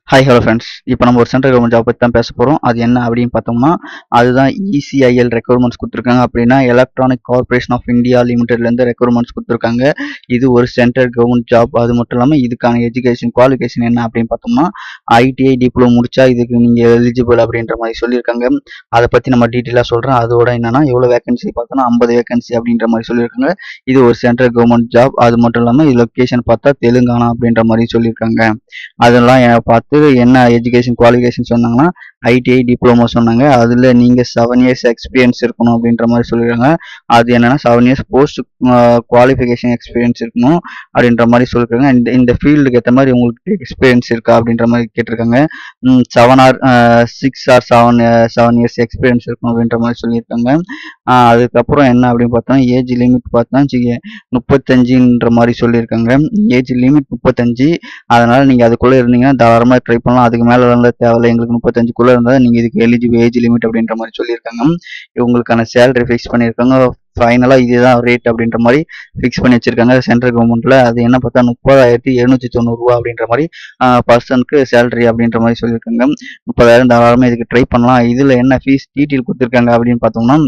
hi hello friends இப்போ நம்ம ஒரு சென்ட்ரல் கவர்மெண்ட் ஜாப் பற்றி தான் பேச போகிறோம் அது என்ன அப்படின்னு பார்த்தோம்னா அதுதான் இசிஐஎல் ரெக்குவயர்மெண்ட்ஸ் கொடுத்துருக்காங்க அப்படின்னா எலக்ட்ரானிக் கார்பரேஷன் ஆஃப் இந்தியா லிமிடெட்லேருந்து ரெக்குவயர்மெண்ட்ஸ் கொடுத்துருக்காங்க இது ஒரு சென்ட்ரல் கவர்மெண்ட் ஜாப் அது மட்டும் இல்லாமல் இதுக்கான எஜுகேஷன் குவாலிஃபிகேஷன் என்ன அப்படின்னு பார்த்தோம்னா ஐடிஐ டிப்ளமோ முடிச்சா இதுக்கு நீங்கள் எலிஜிபிள் அப்படின்ற மாதிரி சொல்லியிருக்காங்க அதை பற்றி நம்ம டீட்டெயிலாக சொல்கிறேன் அதோட என்னன்னா எவ்வளோ வேகன்சி பார்த்தோம்னா ஐம்பது வேகன்சி அப்படின்ற மாதிரி சொல்லியிருக்காங்க இது ஒரு சென்ட்ரல் கவர்மெண்ட் ஜாப் அது மட்டும் இல்லாமல் இது லொக்கேஷன் பார்த்தா தெலுங்கானா அப்படின்ற மாதிரி சொல்லியிருக்காங்க அதெல்லாம் எ- பார்த்து என்ன எஜுகேஷன் குவாலிஃபிகேஷன் சொன்னாங்கன்னா ஐடிஐ டிப்ளமோ சொன்னாங்க அதில் நீங்கள் செவன் இயர்ஸ் எக்ஸ்பீரியன்ஸ் இருக்கணும் அப்படின்ற மாதிரி சொல்லியிருக்காங்க அது என்னன்னா seven years post qualification experience இருக்கணும் அப்படின்ற மாதிரி சொல்லியிருக்காங்க இந்த இந்த ஃபீல்டுக்கு ஏற்ற மாதிரி உங்களுக்கு எக்ஸ்பீரியன்ஸ் இருக்கா அப்படின்ற மாதிரி கேட்டிருக்காங்க seven or six or seven seven years experience இருக்கும் அப்படின்ற மாதிரி சொல்லியிருக்காங்க ஆஹ் அதுக்கப்புறம் என்ன அப்படின்னு பார்த்தோம்னா ஏஜ் லிமிட் பார்த்தா முப்பத்தஞ்சுன்ற மாதிரி சொல்லியிருக்காங்க ஏஜ் லிமிட் முப்பத்தஞ்சு அதனால நீங்க அதுக்குள்ள இருந்தீங்கன்னா தாராளமா ட்ரை பண்ணலாம் அதுக்கு மேல இருந்தா தேவையில்ல எங்களுக்கு முப்பத்தஞ்சுக்குள்ள இருந்தா நீங்க இதுக்கு எலிஜிபிள் ஏஜ் லிமிட் அப்படின்ற மாதிரி சொல்லியிருக்காங்க இவங்களுக்கான சேலரி ஃபிக்ஸ் பண்ணியிருக்காங்க ஃபைனலாக இதுதான் ரேட் அப்படின்ற மாதிரி ஃபிக்ஸ் பண்ணி வச்சிருக்காங்க சென்ட்ரல் கவர்மெண்ட்ல அது என்ன பார்த்தா முப்பதாயிரத்தி எழுநூத்தி தொண்ணூறுரூவா அப்படின்ற மாதிரி பர்சனுக்கு சேலரி அப்படின்ற மாதிரி சொல்லியிருக்காங்க முப்பதாயிரம் தாராளமாக இதுக்கு ட்ரை பண்ணலாம் இதுல என்ன ஃபீஸ் டீட்டெயில் கொடுத்துருக்காங்க அப்படின்னு பார்த்தோம்னா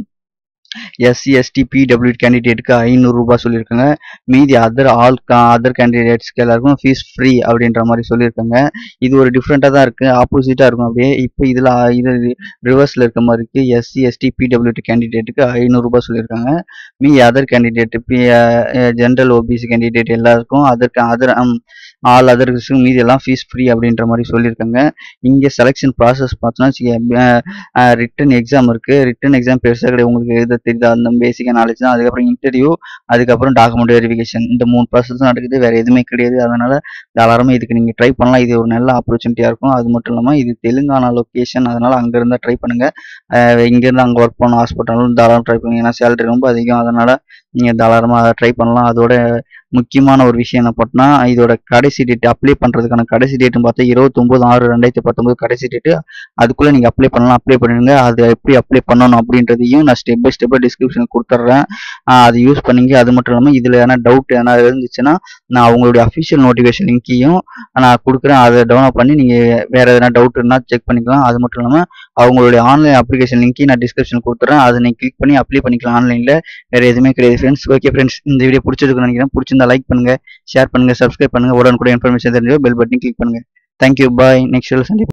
எஸ்சி எஸ்டி பிடபிள்யூ கேண்டிடேட்டுக்கு ஐநூறுரூபா சொல்லியிருக்காங்க மீதி அதர் ஆல் அதர் கேண்டிடேட்ஸ்க்கு எல்லாருக்கும் ஃபீஸ் ஃப்ரீ அப்படின்ற மாதிரி சொல்லியிருக்காங்க இது ஒரு டிஃப்ரெண்ட்டாக தான் இருக்குது ஆப்போசிட்டாக இருக்கும் அப்படியே இப்போ இதில் இது ரிவர்ஸில் இருக்க மாதிரி இருக்குது எஸ்சி எஸ்டி பிடபிள்யூடி கேண்டிடேட்டுக்கு ஐநூறுரூபா சொல்லியிருக்காங்க மீதி other candidate B general OBC candidate எல்லாருக்கும் அதற்கு அதர் ஆல் அதர்ஸுக்கும் மீதி எல்லாம் ஃபீஸ் ஃப்ரீ அப்படின்ற மாதிரி சொல்லியிருக்காங்க இங்கே செலெக்ஷன் ப்ராசஸ் பார்த்தோன்னா ரிட்டன் எக்ஸாம் இருக்குது ரிட்டன் எக்ஸாம் பெருசாக கிடையாது உங்களுக்கு எழுத தெரியுது அந்த பேசிக்காக நாலேஜ் தான் அதுக்கப்புறம் இன்டர்வியூ அதுக்கப்புறம் டாக்குமெண்ட் வெரிஃபிகேஷன் இந்த மூணு ப்ராசஸ் தான் நடக்குது வேறு எதுவுமே கிடையாது அதனால் தாராளமாக இதுக்கு நீங்கள் ட்ரை பண்ணலாம் இது ஒரு நல்ல ஆப்பர்ச்சுனிட்டியாக இருக்கும் அது மட்டும் இல்லாமல் இது தெலுங்கானா லொக்கேஷன் அதனால் அங்கே இருந்தால் ட்ரை பண்ணுங்கள் இங்கேருந்து அங்கே ஒர்க் பண்ண ஹாஸ்பிட்டலும் தாராளமாக ட்ரை பண்ணுங்க ஏன்னா சேலரி ரொம்ப அதிகம் அதனால் நீங்கள் தாராளமாக ட்ரை பண்ணலாம் அதோட முக்கியமான ஒரு விஷயம் என்ன பார்த்தோம்னா இதோட கடைசி டேட் அப்ளை பண்ணுறதுக்கான கடைசி டேட்னு பார்த்தா இருபத்தொம்போது ஆறு ரெண்டாயிரத்தி பத்தொம்போது கடைசி டேட்டு அதுக்குள்ளே நீங்கள் அப்ளை பண்ணலாம் அப்ளை பண்ணிடுங்க அது எப்படி அப்ளை பண்ணணும் அப்படின்றதையும் நான் ஸ்டெப் பை ஸ்டெப்பாக டிஸ்கிரிப்ஷன் கொடுத்துட்றேன் அது யூஸ் பண்ணிங்க அது மட்டும் இல்லாமல் இதில் எதனா டவுட் எதனா இருந்துச்சுன்னா நான் அவங்களுடைய அஃபிஷியல் நோட்டிஃபிகேஷன் லிங்க்கையும் நான் கொடுக்குறேன் அதை டவுன்லோட் பண்ணி நீங்கள் வேறு எதனா டவுட் இருந்தால் செக் பண்ணிக்கலாம் அது மட்டும் இல்லாமல் அவங்களுடைய ஆன்லைன் அப்ளிகேஷன் லிங்க்கையும் நான் டிஸ்கிரிப்ஷன் கொடுத்துறேன் அதை நீங்கள் கிளிக் பண்ணி அப்ளை பண்ணிக்கலாம் ஆன்லைனில் வேறு எதுவுமே கிடையாது ஃப்ரெண்ட்ஸ் ஓகே ஃப்ரெண்ட்ஸ் இந்த வீடியோ பிடிச்சிருக்குன்னு நினைக்கிறேன் பிடிச்சிருந்தா லைக் பண்ணுங்கள் ஷேர் பண்ணுங்கள் சப்ஸ்கிரைப் பண்ணுங்கள் உடனுக்குடன் இன்ஃபர்மேஷன் தெரிஞ்சு பெல் பட்டன் கிளிக் பண்ணுங்கள் தேங்க்யூ பாய் நெக்ஸ்ட் சந்திப்போம்